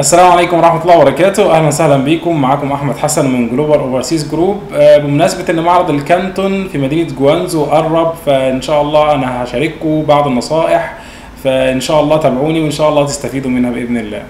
السلام عليكم ورحمة الله وبركاته، أهلا وسهلا بكم، معاكم أحمد حسن من جلوبال أوفرسيز جروب، آه، بمناسبة إن معرض الكانتون في مدينة جوانزو قرب فإن شاء الله أنا هشارككم بعض النصائح فإن شاء الله تابعوني وإن شاء الله تستفيدوا منها بإذن الله.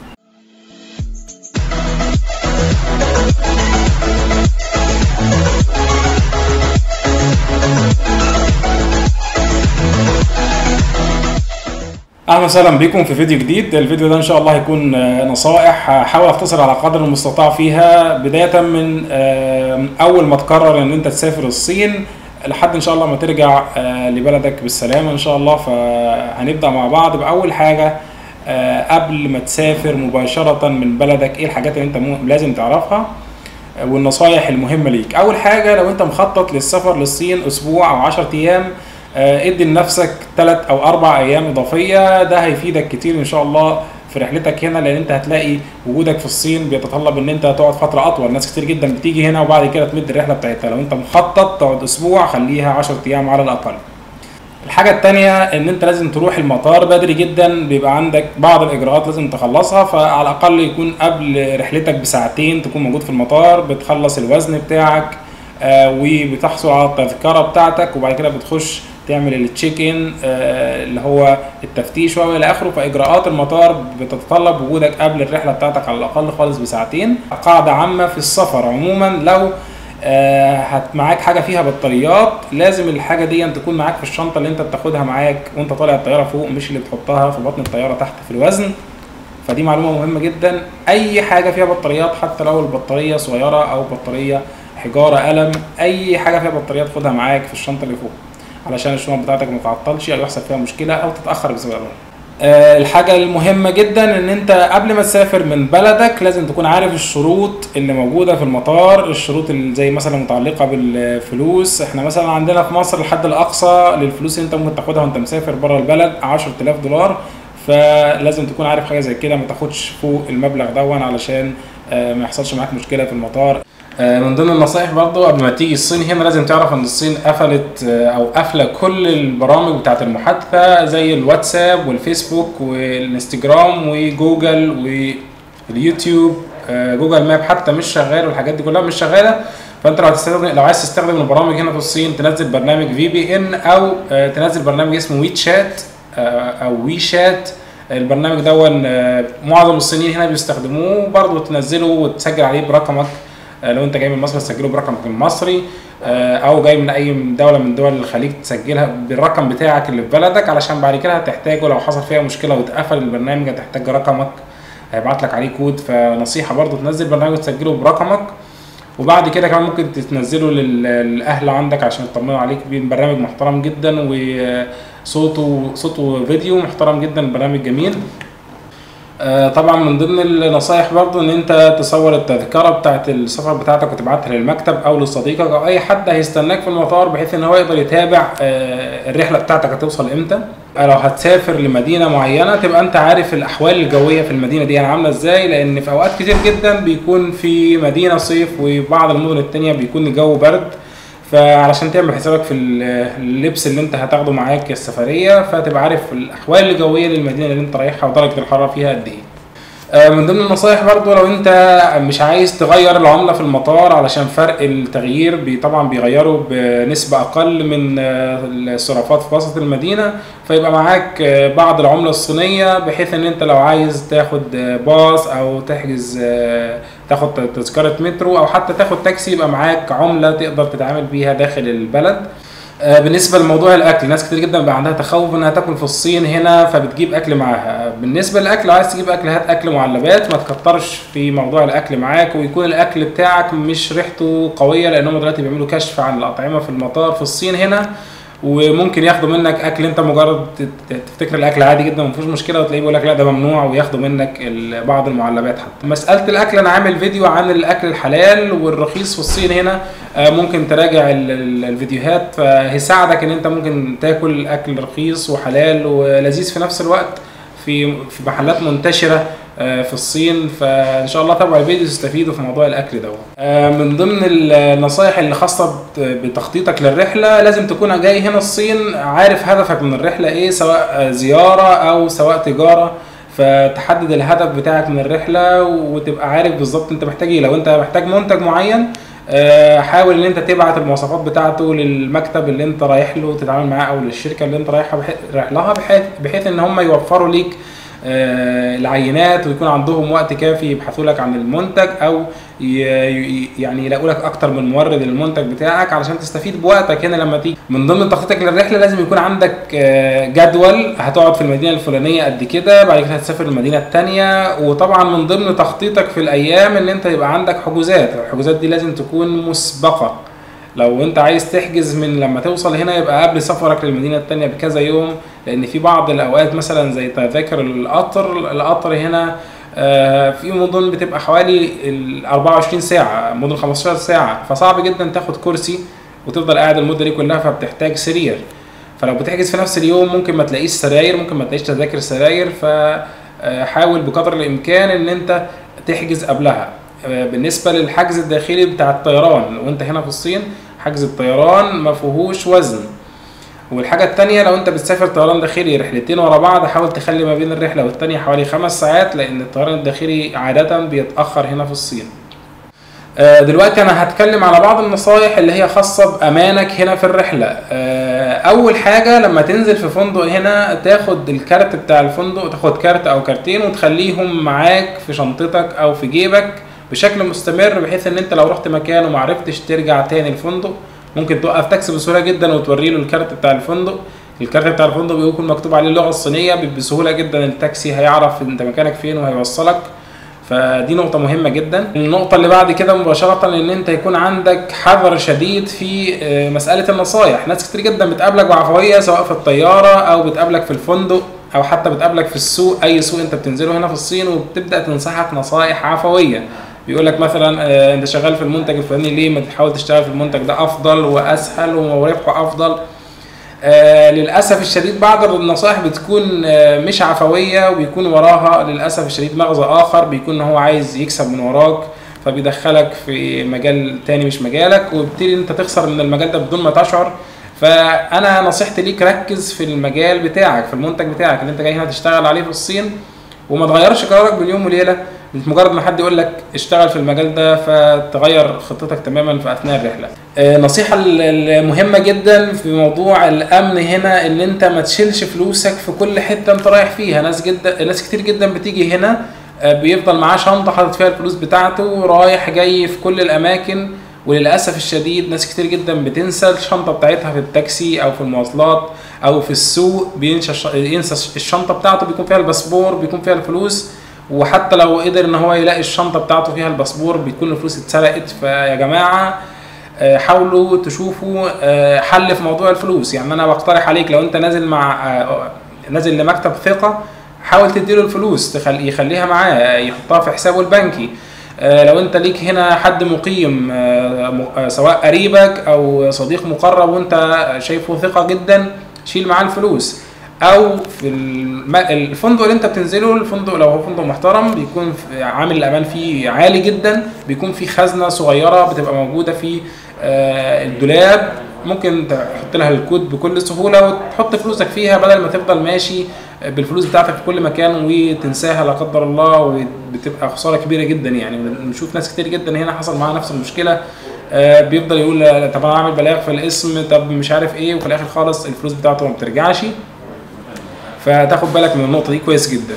اهلا وسهلا بكم في فيديو جديد الفيديو ده ان شاء الله هيكون آه، نصائح هحاول اختصر على قدر المستطاع فيها بدايه من آه، اول ما تقرر ان انت تسافر الصين لحد ان شاء الله ما ترجع آه، لبلدك بالسلامه ان شاء الله فهنبدا مع بعض باول حاجه آه، قبل ما تسافر مباشره من بلدك ايه الحاجات اللي انت مو- لازم تعرفها آه، والنصايح المهمه ليك اول حاجه لو انت مخطط للسفر للصين اسبوع او 10 ايام آه، ادي لنفسك ثلاث او اربع ايام اضافيه ده هيفيدك كتير ان شاء الله في رحلتك هنا لان انت هتلاقي وجودك في الصين بيتطلب ان انت تقعد فتره اطول ناس كتير جدا بتيجي هنا وبعد كده تمد الرحله بتاعتها لو انت مخطط تقعد اسبوع خليها 10 ايام على الاقل الحاجة التانية ان انت لازم تروح المطار بدري جدا بيبقى عندك بعض الاجراءات لازم تخلصها فعلى الاقل يكون قبل رحلتك بساعتين تكون موجود في المطار بتخلص الوزن بتاعك آه وبتحصل على التذكرة بتاعتك وبعد كده بتخش تعمل التشيك ان آه اللي هو التفتيش والى اخره فاجراءات المطار بتتطلب وجودك قبل الرحلة بتاعتك على الاقل خالص بساعتين قاعدة عامة في السفر عموما لو آه، هت معاك حاجه فيها بطاريات لازم الحاجه دي تكون معاك في الشنطه اللي انت بتاخدها معاك وانت طالع الطياره فوق مش اللي بتحطها في بطن الطياره تحت في الوزن فدي معلومه مهمه جدا اي حاجه فيها بطاريات حتى لو البطاريه صغيره او بطاريه حجاره قلم اي حاجه فيها بطاريات خدها معاك في الشنطه اللي فوق علشان الشنط بتاعتك ما تعطلش او يحصل فيها مشكله او تتاخر بسببها آه، الحاجة المهمة جدا ان انت قبل ما تسافر من بلدك لازم تكون عارف الشروط اللي موجودة في المطار الشروط اللي زي مثلا متعلقة بالفلوس احنا مثلا عندنا في مصر الحد الاقصى للفلوس اللي انت ممكن تاخدها وانت مسافر بره البلد 10000 دولار فلازم تكون عارف حاجة زي كده ما تاخدش فوق المبلغ دون علشان آه، ما يحصلش معاك مشكلة في المطار آه، من ضمن النصائح برضو قبل ما تيجي الصين هنا لازم تعرف ان الصين قفلت آه، او قافله كل البرامج بتاعت المحادثه زي الواتساب والفيسبوك والانستجرام وجوجل واليوتيوب آه، جوجل ماب حتى مش شغال والحاجات دي كلها مش شغاله فانت لو هتستخدم لو عايز تستخدم البرامج هنا في الصين تنزل برنامج في بي ان او آه، تنزل برنامج اسمه وي تشات او وي شات البرنامج دون آه، معظم الصينيين هنا بيستخدموه برضه تنزله وتسجل عليه برقمك آه، لو انت جاي من مصر تسجله برقمك المصري آه، او جاي من اي دوله من دول الخليج تسجلها بالرقم بتاعك اللي في بلدك علشان بعد كده هتحتاجه لو حصل فيها مشكله واتقفل البرنامج هتحتاج رقمك هيبعت لك عليه كود فنصيحه برضو تنزل برنامج وتسجله برقمك وبعد كده كمان ممكن تنزله لل- للاهل عندك عشان يطمنوا عليك برنامج محترم جدا وصوته صوته فيديو محترم جدا برنامج جميل آه، طبعا من ضمن النصايح برضو ان انت تصور التذكره بتاعت السفر بتاعتك وتبعتها للمكتب او لصديقك او اي حد هيستناك في المطار بحيث ان هو يقدر يتابع آه، الرحله بتاعتك هتوصل امتى آه، لو هتسافر لمدينه معينه تبقى انت عارف الاحوال الجويه في المدينه دي عامله ازاي لان في اوقات كتير جدا بيكون في مدينه صيف وبعض المدن التانية بيكون الجو برد فعلشان تعمل حسابك في اللبس اللي انت هتاخده معاك السفريه فتبقى عارف الاحوال الجويه للمدينه اللي انت رايحها ودرجه الحراره فيها قد ايه آه، من ضمن النصايح برضو لو انت مش عايز تغير العملة في المطار علشان فرق التغيير بي طبعا بيغيروا بنسبة اقل من آه، الصرافات في وسط المدينة فيبقى معاك آه، بعض العملة الصينية بحيث ان انت لو عايز تاخد آه، باص او تحجز آه، تاخد تذكرة مترو او حتى تاخد تاكسي يبقى معاك عملة تقدر تتعامل بيها داخل البلد آه، بالنسبه لموضوع الاكل ناس كتير جدا بقى عندها تخوف انها تاكل في الصين هنا فبتجيب اكل معاها بالنسبه للاكل لو عايز تجيب اكل هات اكل معلبات ما تكترش في موضوع الاكل معاك ويكون الاكل بتاعك مش ريحته قويه لانهم دلوقتي بيعملوا كشف عن الاطعمه في المطار في الصين هنا وممكن ياخدوا منك اكل انت مجرد تت- تفتكر الاكل عادي جدا مفيش مشكله وتلاقيه بيقول لك لا ده ممنوع وياخدوا منك ال- بعض المعلبات حتى مساله الاكل انا عامل فيديو عن الاكل الحلال والرخيص في الصين هنا آه، ممكن تراجع ال- ال- الفيديوهات فهيساعدك ان انت ممكن تاكل اكل رخيص وحلال ولذيذ في نفس الوقت في في محلات منتشره آه، في الصين فان شاء الله تابعوا الفيديو تستفيدوا في موضوع الاكل دوت آه، من ضمن النصايح اللي خاصه بت- بتخطيطك للرحله لازم تكون جاي هنا الصين عارف هدفك من الرحله ايه سواء آه، زياره او سواء تجاره ف فتحدد الهدف بتاعك من الرحله وتبقى عارف بالظبط انت محتاج ايه لو انت محتاج منتج معين آه، حاول ان انت تبعت المواصفات بتاعته للمكتب اللي انت رايح له تتعامل معاه او للشركه اللي انت رايحها بح- رايح لها بحيث بحيث ان هم يوفروا ليك آه، العينات ويكون عندهم وقت كافي يبحثوا لك عن المنتج او ي- ي- يعني يلاقوا لك اكتر من مورد للمنتج بتاعك علشان تستفيد بوقتك هنا لما تيجي من ضمن تخطيطك للرحله لازم يكون عندك آه، جدول هتقعد في المدينه الفلانيه قد كده بعد كده هتسافر المدينه الثانيه وطبعا من ضمن تخطيطك في الايام ان انت يبقى عندك حجوزات الحجوزات دي لازم تكون مسبقه لو انت عايز تحجز من لما توصل هنا يبقى قبل سفرك للمدينه الثانيه بكذا يوم لان في بعض الاوقات مثلا زي تذاكر القطر القطر هنا آه، في مدن بتبقى حوالي ال 24 ساعه مدن 15 ساعه فصعب جدا تاخد كرسي وتفضل قاعد المده دي كلها فبتحتاج سرير فلو بتحجز في نفس اليوم ممكن ما تلاقيش سراير ممكن ما تلاقيش تذاكر سراير فحاول بقدر الامكان ان انت تحجز قبلها آه، بالنسبه للحجز الداخلي بتاع الطيران وانت هنا في الصين حجز الطيران ما فيهوش وزن والحاجة التانية لو انت بتسافر طيران داخلي رحلتين ورا بعض حاول تخلي ما بين الرحلة والتانية حوالي خمس ساعات لأن الطيران الداخلي عادة بيتأخر هنا في الصين. آه، دلوقتي انا هتكلم على بعض النصايح اللي هي خاصة بأمانك هنا في الرحلة. آه، أول حاجة لما تنزل في فندق هنا تاخد الكارت بتاع الفندق تاخد كارت أو كارتين وتخليهم معاك في شنطتك أو في جيبك بشكل مستمر بحيث ان انت لو رحت مكان ومعرفتش ترجع تاني الفندق ممكن توقف تاكسي بسهوله جدا وتوري له الكارت بتاع الفندق الكارت بتاع الفندق بيكون مكتوب عليه اللغه الصينيه بسهوله جدا التاكسي هيعرف انت مكانك فين وهيوصلك فدي نقطة مهمة جدا. النقطة اللي بعد كده مباشرة ان انت يكون عندك حذر شديد في آه، مسألة النصايح، ناس كتير جدا بتقابلك بعفوية سواء في الطيارة او بتقابلك في الفندق او حتى بتقابلك في السوق اي سوق انت بتنزله هنا في الصين وبتبدأ تنصحك نصايح عفوية. بيقول لك مثلا آه، انت شغال في المنتج الفلاني ليه ما تحاول تشتغل في المنتج ده افضل واسهل وربحه افضل آه للاسف الشديد بعض النصائح بتكون آه مش عفويه وبيكون وراها للاسف الشديد مغزى اخر بيكون ان هو عايز يكسب من وراك فبيدخلك في مجال تاني مش مجالك وبتبتدي انت تخسر من المجال ده بدون ما تشعر فانا نصيحتي ليك ركز في المجال بتاعك في المنتج بتاعك اللي انت جاي هنا تشتغل عليه في الصين وما تغيرش قرارك باليوم وليله مش مجرد ما حد يقول لك اشتغل في المجال ده فتغير خطتك تماما في اثناء الرحله. آه، النصيحه ال- المهمه جدا في موضوع الامن هنا ان انت ما تشيلش فلوسك في كل حته انت رايح فيها، ناس جدا ناس كتير جدا بتيجي هنا آه، بيفضل معاه شنطه حاطط فيها الفلوس بتاعته رايح جاي في كل الاماكن وللاسف الشديد ناس كتير جدا بتنسى الشنطه بتاعتها في التاكسي او في المواصلات او في السوق بينسى الش- ينسى الشنطه بتاعته بيكون فيها الباسبور بيكون فيها الفلوس وحتى لو قدر ان هو يلاقي الشنطه بتاعته فيها الباسبور بيكون الفلوس اتسرقت فيا جماعه آه، حاولوا تشوفوا آه، حل في موضوع الفلوس يعني انا بقترح عليك لو انت نازل مع آه، نازل لمكتب ثقه حاول تديله الفلوس تخلي يخليها معاه آه، يحطها في حسابه البنكي آه، لو انت ليك هنا حد مقيم آه، م- آه، سواء قريبك او صديق مقرب وانت شايفه ثقه جدا شيل معاه الفلوس او في الم- الفندق اللي انت بتنزله الفندق لو هو فندق محترم بيكون في- عامل الامان فيه عالي جدا بيكون في خزنه صغيره بتبقى موجوده في آه، الدولاب ممكن تحط لها الكود بكل سهوله وتحط فلوسك فيها بدل ما تفضل ماشي بالفلوس بتاعتك في كل مكان وتنساها لا قدر الله وبتبقى خساره كبيره جدا يعني بنشوف ناس كتير جدا هنا حصل معاها نفس المشكله آه، بيفضل يقول لا، طب انا اعمل بلاغ في الاسم طب مش عارف ايه وفي الاخر خالص الفلوس بتاعته ما بترجعش فتاخد بالك من النقطه دي كويس جدا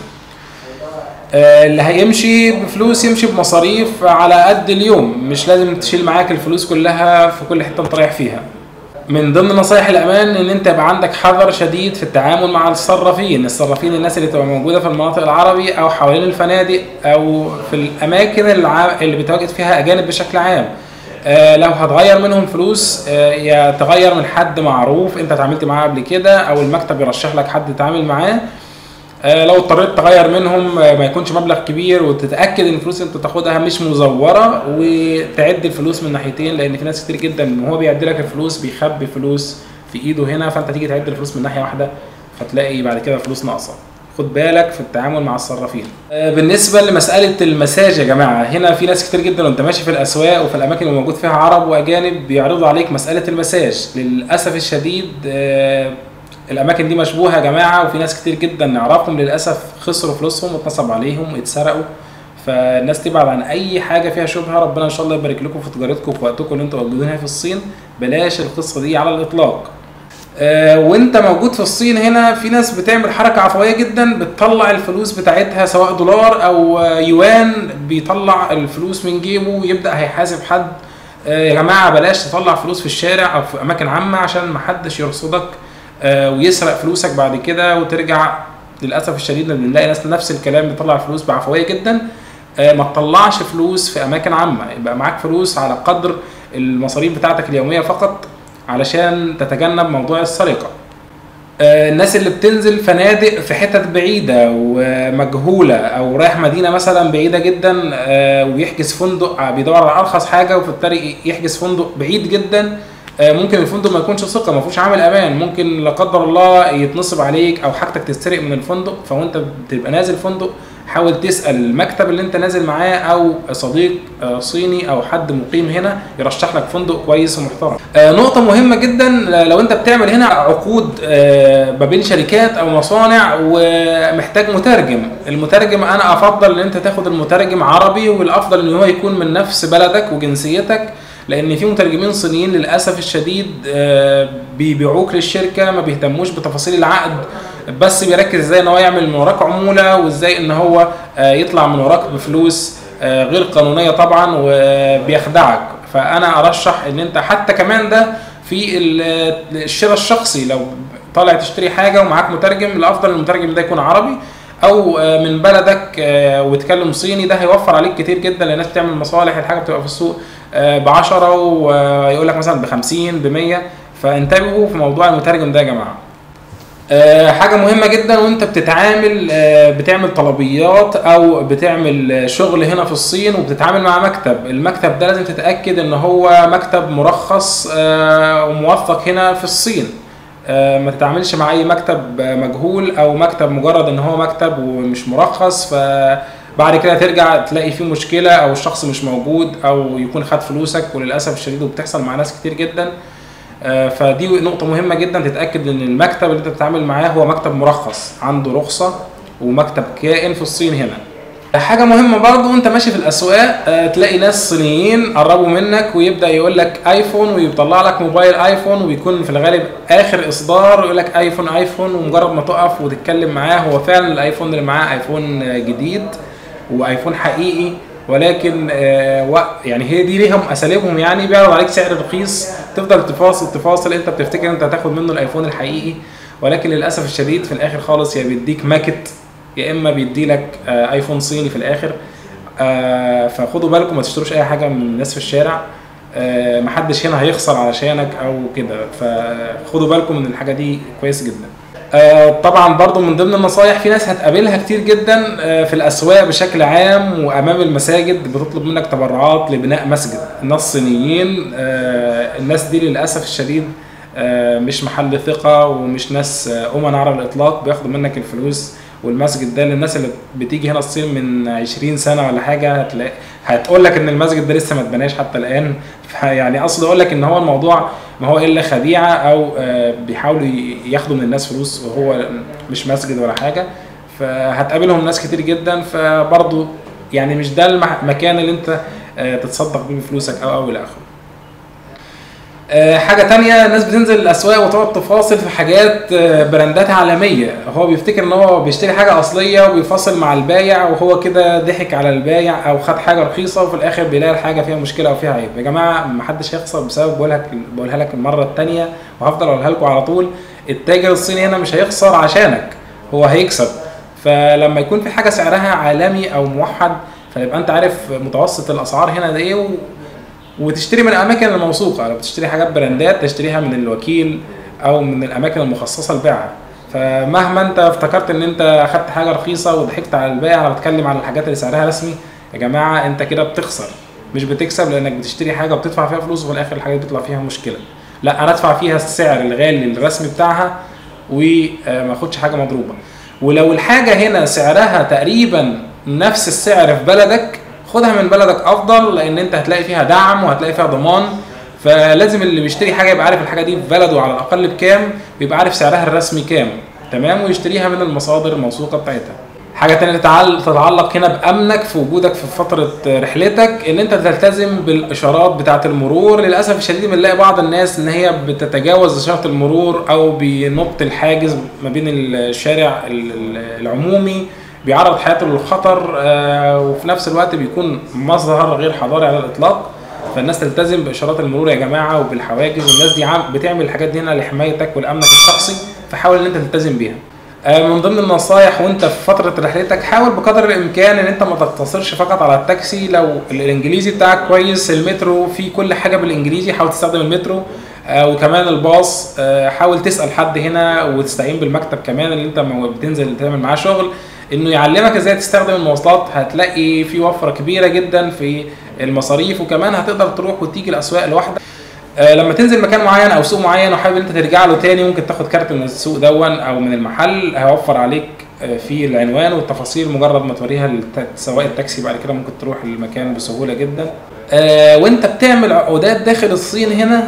آه، اللي هيمشي بفلوس يمشي بمصاريف على قد اليوم مش لازم تشيل معاك الفلوس كلها في كل حته انت رايح فيها من ضمن نصايح الامان ان انت يبقى عندك حذر شديد في التعامل مع الصرافين الصرافين الناس اللي تبقى موجوده في المناطق العربي او حوالين الفنادق او في الاماكن الع- اللي بيتواجد فيها اجانب بشكل عام آه، لو هتغير منهم فلوس آه، يا تغير من حد معروف انت اتعاملت معاه قبل كده او المكتب يرشح لك حد تتعامل معاه آه، لو اضطريت تغير منهم آه، ما يكونش مبلغ كبير وتتاكد ان الفلوس اللي انت تاخدها مش مزوره وتعد الفلوس من ناحيتين لان في ناس كتير جدا وهو بيعد لك الفلوس بيخبي فلوس في ايده هنا فانت تيجي تعد الفلوس من ناحيه واحده فتلاقي بعد كده فلوس ناقصه خد بالك في التعامل مع الصرافين آه، بالنسبه لمساله المساج يا جماعه هنا في ناس كتير جدا وانت ماشي في الاسواق وفي الاماكن اللي موجود فيها عرب واجانب بيعرضوا عليك مساله المساج للاسف الشديد آه، الاماكن دي مشبوهه يا جماعه وفي ناس كتير جدا نعرفهم للاسف خسروا فلوسهم واتنصب عليهم اتسرقوا فالناس تبعد عن اي حاجه فيها شبهه ربنا ان شاء الله يبارك لكم في تجارتكم وفي وقتكم اللي انتم موجودين هنا في الصين بلاش القصه دي على الاطلاق آه، وانت موجود في الصين هنا في ناس بتعمل حركه عفويه جدا بتطلع الفلوس بتاعتها سواء دولار او آه، يوان بيطلع الفلوس من جيبه ويبدا هيحاسب حد آه، يا جماعه بلاش تطلع فلوس في الشارع او في اماكن عامه عشان محدش يرصدك آه، ويسرق فلوسك بعد كده وترجع للاسف الشديد إن بنلاقي ناس نفس الكلام بيطلع فلوس بعفويه جدا آه، ما تطلعش فلوس في اماكن عامه يبقى معاك فلوس على قدر المصاريف بتاعتك اليوميه فقط علشان تتجنب موضوع السرقه آه، الناس اللي بتنزل فنادق في حتت بعيدة ومجهولة أو رايح مدينة مثلا بعيدة جدا آه، ويحجز فندق آه، بيدور على أرخص حاجة وفي الطريق يحجز فندق بعيد جدا آه، ممكن الفندق ما يكونش ثقة ما فيهوش عامل أمان ممكن لا قدر الله يتنصب عليك أو حاجتك تتسرق من الفندق فوأنت بتبقى نازل فندق حاول تسأل المكتب اللي أنت نازل معاه أو صديق آه، صيني أو حد مقيم هنا يرشح لك فندق كويس ومحترم. آه، نقطة مهمة جدا لو أنت بتعمل هنا عقود آه، ما بين شركات أو مصانع ومحتاج مترجم، المترجم أنا أفضل إن أنت تاخد المترجم عربي والأفضل إن هو يكون من نفس بلدك وجنسيتك لان في مترجمين صينيين للاسف الشديد آه، بيبيعوك للشركه ما بيهتموش بتفاصيل العقد بس بيركز ازاي ان هو يعمل من وراك عموله وازاي ان هو آه، يطلع من وراك بفلوس آه، غير قانونيه طبعا وبيخدعك فانا ارشح ان انت حتى كمان ده في ال- الشراء الشخصي لو طالع تشتري حاجه ومعاك مترجم الافضل المترجم ده يكون عربي او آه، من بلدك آه، وتكلم صيني ده هيوفر عليك كتير جدا لان الناس بتعمل مصالح الحاجه بتبقى في السوق ب 10 ويقول لك مثلا ب 50 ب 100 فانتبهوا في موضوع المترجم ده يا جماعه آه، حاجة مهمة جدا وانت بتتعامل آه، بتعمل طلبيات او بتعمل آه، شغل هنا في الصين وبتتعامل مع مكتب المكتب ده لازم تتأكد ان هو مكتب مرخص آه، وموثق هنا في الصين آه، ما تتعاملش مع اي مكتب آه، مجهول او مكتب مجرد ان هو مكتب ومش مرخص فبعد كده ترجع تلاقي فيه مشكلة او الشخص مش موجود او يكون خد فلوسك وللاسف الشديد وبتحصل مع ناس كتير جدا آه، فدي نقطة مهمة جدا تتأكد ان المكتب اللي انت بتتعامل معاه هو مكتب مرخص عنده رخصة ومكتب كائن في الصين هنا حاجة مهمة برضو وانت ماشي في الاسواق آه، تلاقي ناس صينيين قربوا منك ويبدأ يقول لك ايفون ويطلع لك موبايل ايفون وبيكون في الغالب اخر اصدار يقول لك ايفون ايفون ومجرد ما تقف وتتكلم معاه هو فعلا الايفون اللي معاه ايفون آه، جديد وايفون حقيقي ولكن آه، وق- يعني هي دي ليهم اساليبهم يعني بيعرض عليك سعر رخيص تفضل تفاصل تفاصل انت بتفتكر انت هتاخد منه الايفون الحقيقي ولكن للاسف الشديد في الاخر خالص يا بيديك ماكت يا اما بيدي لك آه، ايفون صيني في الاخر آه، فخدوا بالكم ما تشتروش اي حاجه من الناس في الشارع آه، محدش هنا هيخسر علشانك او كده فخدوا بالكم من الحاجه دي كويس جدا آه، طبعا برضو من ضمن النصايح في ناس هتقابلها كتير جدا آه، في الاسواق بشكل عام وامام المساجد بتطلب منك تبرعات لبناء مسجد الناس صينيين آه، الناس دي للاسف الشديد آه، مش محل ثقه ومش ناس آه، امنا على الاطلاق بياخدوا منك الفلوس والمسجد ده للناس اللي بتيجي هنا الصين من 20 سنه ولا حاجه هتلاقي هتقول لك ان المسجد ده لسه ما اتبناش حتى الان يعني اقصد اقول لك ان هو الموضوع ما هو الا خديعه او آه، بيحاولوا ي- ياخدوا من الناس فلوس وهو مش مسجد ولا حاجه فهتقابلهم ناس كتير جدا فبرضه يعني مش ده المكان اللي انت آه، تتصدق بيه بفلوسك او او الى اخره آه، حاجة تانية الناس بتنزل الأسواق وتقعد تفاصل في حاجات آه، براندات عالمية هو بيفتكر إن هو بيشتري حاجة أصلية وبيفاصل مع البايع وهو كده ضحك على البايع أو خد حاجة رخيصة وفي الآخر بيلاقي الحاجة فيها مشكلة أو فيها عيب يا جماعة محدش هيخسر بسبب بقولها بقولها لك المرة التانية وهفضل أقولها لكم على طول التاجر الصيني هنا مش هيخسر عشانك هو هيكسب فلما يكون في حاجة سعرها عالمي أو موحد فيبقى أنت عارف متوسط الأسعار هنا ده إيه و... وتشتري من الاماكن الموثوقه لو بتشتري حاجات براندات تشتريها من الوكيل او من الاماكن المخصصه لبيعها فمهما انت افتكرت ان انت اخدت حاجه رخيصه وضحكت على البائع انا بتكلم على الحاجات اللي سعرها رسمي يا جماعه انت كده بتخسر مش بتكسب لانك بتشتري حاجه وبتدفع فيها فلوس وفي الاخر الحاجه دي بيطلع فيها مشكله لا انا ادفع فيها السعر الغالي الرسمي بتاعها وما اخدش حاجه مضروبه ولو الحاجه هنا سعرها تقريبا نفس السعر في بلدك خدها من بلدك افضل لان انت هتلاقي فيها دعم وهتلاقي فيها ضمان فلازم اللي بيشتري حاجه يبقى عارف الحاجه دي في بلده على الاقل بكام ويبقى عارف سعرها الرسمي كام تمام ويشتريها من المصادر الموثوقه بتاعتها حاجة تانية تتعلق, تتعلق هنا بأمنك في وجودك في فترة رحلتك إن أنت تلتزم بالإشارات بتاعة المرور للأسف الشديد بنلاقي بعض الناس إن هي بتتجاوز إشارة المرور أو بينط الحاجز ما بين الشارع العمومي بيعرض حياته للخطر وفي نفس الوقت بيكون مظهر غير حضاري على الإطلاق فالناس تلتزم بإشارات المرور يا جماعة وبالحواجز والناس دي بتعمل الحاجات دي هنا لحمايتك ولأمنك الشخصي فحاول إن أنت تلتزم بيها. من ضمن النصايح وانت في فتره رحلتك حاول بقدر الامكان ان انت ما تقتصرش فقط على التاكسي لو الانجليزي بتاعك كويس المترو في كل حاجه بالانجليزي حاول تستخدم المترو وكمان الباص حاول تسال حد هنا وتستعين بالمكتب كمان اللي انت بتنزل تعمل معاه شغل انه يعلمك ازاي تستخدم المواصلات هتلاقي في وفره كبيره جدا في المصاريف وكمان هتقدر تروح وتيجي الاسواق لوحدك آه لما تنزل مكان معين او سوق معين وحابب انت ترجع له تاني ممكن تاخد كارت من السوق دون او من المحل هيوفر عليك آه في العنوان والتفاصيل مجرد ما توريها سواق التاكسي بعد كده ممكن تروح المكان بسهوله جدا آه وانت بتعمل عقودات داخل الصين هنا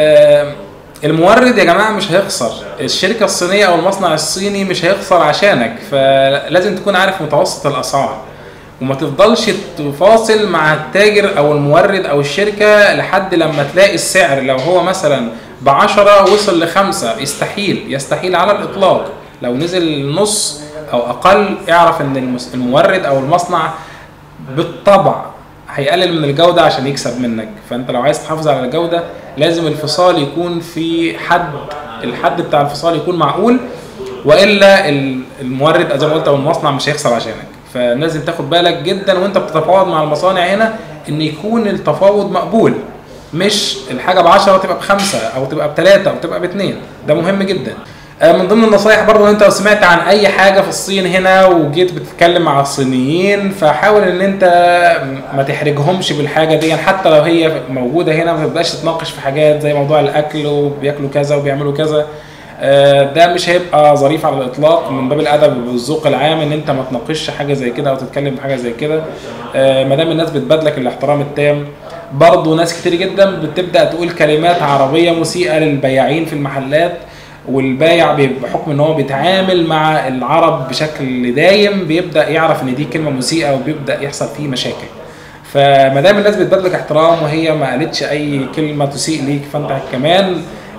المورد يا جماعه مش هيخسر الشركه الصينيه او المصنع الصيني مش هيخسر عشانك فلازم تكون عارف متوسط الاسعار وما تفضلش تفاصل مع التاجر او المورد او الشركه لحد لما تلاقي السعر لو هو مثلا ب 10 وصل لخمسة يستحيل يستحيل على الاطلاق لو نزل نص او اقل اعرف ان المورد او المصنع بالطبع هيقلل من الجوده عشان يكسب منك فانت لو عايز تحافظ على الجوده لازم الفصال يكون في حد الحد بتاع الفصال يكون معقول والا المورد زي ما قلت او المصنع مش هيخسر عشانك فلازم تاخد بالك جدا وانت بتتفاوض مع المصانع هنا ان يكون التفاوض مقبول مش الحاجه ب 10 وتبقى بخمسه او تبقى بثلاثه او تبقى باثنين ده مهم جدا من ضمن النصايح برضه انت لو سمعت عن اي حاجه في الصين هنا وجيت بتتكلم مع الصينيين فحاول ان انت ما تحرجهمش بالحاجه دي حتى لو هي موجوده هنا ما تبقاش تتناقش في حاجات زي موضوع الاكل وبياكلوا كذا وبيعملوا كذا ده مش هيبقى ظريف على الاطلاق من باب الادب والذوق العام ان انت ما تناقشش حاجه زي كده او تتكلم في حاجه زي كده ما دام الناس بتبادلك الاحترام التام برضه ناس كتير جدا بتبدا تقول كلمات عربيه مسيئه للبياعين في المحلات والبايع بحكم ان هو بيتعامل مع العرب بشكل دايم بيبدا يعرف ان دي كلمه مسيئه وبيبدا يحصل فيه مشاكل فما دام الناس بتبادلك احترام وهي ما قالتش اي كلمه تسيء ليك فانت كمان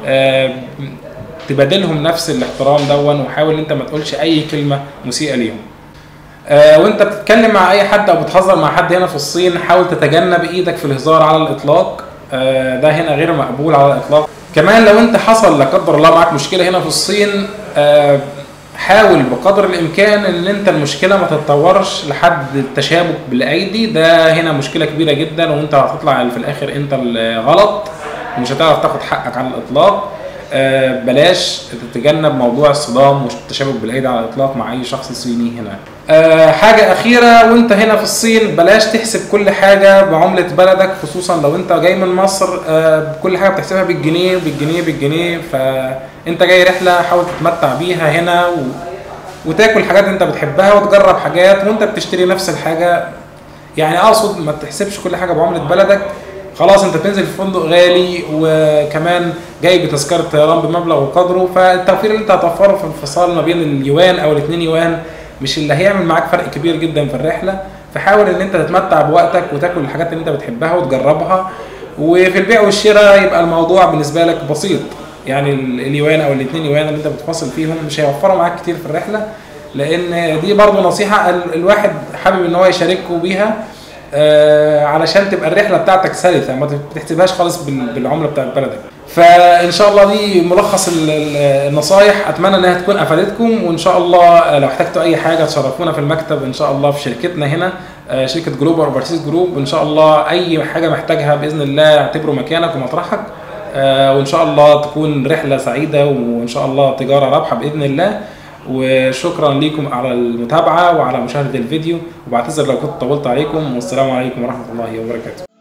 تبادلهم نفس الاحترام دون وحاول انت ما تقولش اي كلمه مسيئه ليهم آه وانت بتتكلم مع اي حد او بتهزر مع حد هنا في الصين حاول تتجنب ايدك في الهزار على الاطلاق آه ده هنا غير مقبول على الاطلاق كمان لو انت حصل لا قدر الله معاك مشكله هنا في الصين آه حاول بقدر الامكان ان انت المشكله ما تتطورش لحد التشابك بالايدي ده هنا مشكله كبيره جدا وانت هتطلع في الاخر انت الغلط ومش هتعرف تاخد حقك على الاطلاق آه بلاش تتجنب موضوع الصدام والتشابك بالايدي على الاطلاق مع اي شخص صيني هنا آه حاجة أخيرة وأنت هنا في الصين بلاش تحسب كل حاجة بعملة بلدك خصوصا لو أنت جاي من مصر آه كل حاجة بتحسبها بالجنيه بالجنيه بالجنيه فأنت جاي رحلة حاول تتمتع بيها هنا و... وتاكل حاجات أنت بتحبها وتجرب حاجات وأنت بتشتري نفس الحاجة يعني أقصد ما تحسبش كل حاجة بعملة بلدك خلاص انت بتنزل في فندق غالي وكمان جاي بتذكره طيران بمبلغ وقدره فالتوفير اللي انت هتوفره في الانفصال ما بين اليوان او الاثنين يوان مش اللي هيعمل معاك فرق كبير جدا في الرحله فحاول ان انت تتمتع بوقتك وتاكل الحاجات اللي انت بتحبها وتجربها وفي البيع والشراء يبقى الموضوع بالنسبه لك بسيط يعني اليوان او الاثنين يوان اللي انت بتفاصل فيهم مش هيوفروا معاك كتير في الرحله لان دي برضه نصيحه الواحد حابب ان هو يشارككم بيها آه علشان تبقى الرحله بتاعتك سلسه ما تحسبهاش خالص بالعمله بتاعت بلدك فان شاء الله دي ملخص النصايح اتمنى انها تكون افادتكم وان شاء الله لو احتجتوا اي حاجه تشرفونا في المكتب ان شاء الله في شركتنا هنا آه شركه جلوبال اوفرسيز جروب ان شاء الله اي حاجه محتاجها باذن الله اعتبروا مكانك ومطرحك آه وان شاء الله تكون رحله سعيده وان شاء الله تجاره رابحه باذن الله وشكرا لكم على المتابعه وعلى مشاهده الفيديو وبعتذر لو كنت طولت عليكم والسلام عليكم ورحمه الله وبركاته